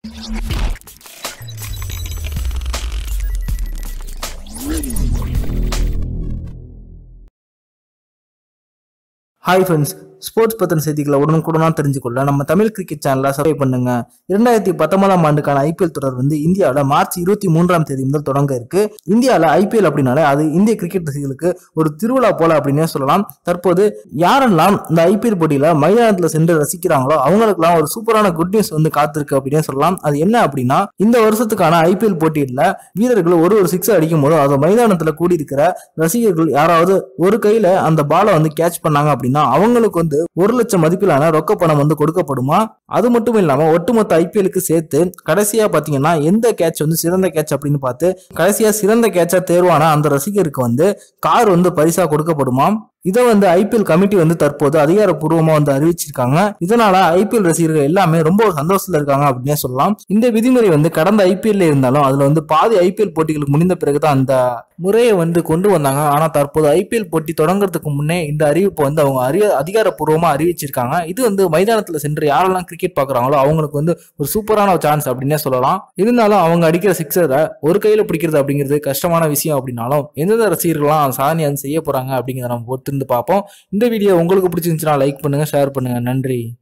hi friends sports பற்றின செய்திகளை உடனுக்குடனாக தெரிஞ்சுக்கொள்ள நம்ம தமிழ் கிரிக்கெட் சேனலை சப்ஸ்கிரைப் பண்ணுங்க இரண்டாயிரத்தி பத்தொன்பதாம் ஆண்டுக்கான ஐபிஎல் தொடர் வந்து இந்தியாவில் மார்ச் இருபத்தி மூன்றாம் தேதி முதல் தொடங்க இருக்கு இந்தியாவில் ஐபிஎல் அப்படின்னாலே அது இந்திய கிரிக்கெட் ரசிகர்களுக்கு ஒரு திருவிழா போல அப்படின்னே சொல்லலாம் தற்போது யாரெல்லாம் இந்த ஐபிஎல் போட்டியில மைதானத்தில் சென்று ரசிக்கிறாங்களோ அவங்களுக்குலாம் ஒரு சூப்பரான குட் நியூஸ் வந்து காத்திருக்கு அப்படின்னே சொல்லலாம் அது என்ன அப்படின்னா இந்த வருஷத்துக்கான ஐபிஎல் போட்டியில் வீரர்கள் ஒரு ஒரு சிக்ஸ் அடிக்கும் போது அது மைதானத்தில் கூடியிருக்கிற ரசிகர்கள் யாராவது ஒரு கையில அந்த பாலை வந்து கேட்ச் பண்ணாங்க அப்படின்னா அவங்களுக்கு வந்து ஒரு லட்சம் மதிப்பிலான ரொக்க பணம் வந்து கொடுக்கப்படுமா அது மட்டும் இல்லாம ஒட்டுமொத்த ஐபிஎலுக்கு சேர்த்து கடைசியா பாத்தீங்கன்னா எந்த கேட்ச் வந்து சிறந்த கேட்ச் அப்படின்னு பார்த்து கடைசியா சிறந்த கேட்சா தேர்வான அந்த ரசிகருக்கு வந்து கார் வந்து பரிசா கொடுக்கப்படுமாம் இதை வந்து ஐபிஎல் கமிட்டி வந்து தற்போது அதிகாரப்பூர்வமா வந்து அறிவிச்சிருக்காங்க இதனால ஐபிஎல் ரசிகர்கள் எல்லாமே ரொம்ப சந்தோஷத்துல இருக்காங்க அப்படின்னே சொல்லலாம் இந்த விதிமுறை வந்து கடந்த ஐபிஎல்ல இருந்தாலும் அதுல வந்து பாதி ஐபிஎல் போட்டிகளுக்கு முடிந்த பிறகுதான் அந்த முறையை வந்து கொண்டு வந்தாங்க ஆனா தற்போது ஐபிஎல் போட்டி தொடங்குறதுக்கு முன்னே இந்த அறிவிப்பை வந்து அவங்க அறிய அதிகாரப்பூர்வமா அறிவிச்சிருக்காங்க இது வந்து மைதானத்துல சென்று யாரெல்லாம் கிரிக்கெட் பாக்குறாங்களோ அவங்களுக்கு வந்து ஒரு சூப்பரான சான்ஸ் அப்படின்னே சொல்லலாம் இருந்தாலும் அவங்க அடிக்கிற சிக்ஸரை ஒரு கையில பிடிக்கிறது அப்படிங்கிறது கஷ்டமான விஷயம் அப்படின்னாலும் எந்தெந்த ரசிகர்கள்லாம் சாதனை வந்து செய்ய போறாங்க அப்படிங்கிறத நம்ம பொறுத்திருந்து பார்ப்போம் இந்த வீடியோ உங்களுக்கு பிடிச்சிருந்துச்சுன்னா லைக் பண்ணுங்க ஷேர் பண்ணுங்க நன்றி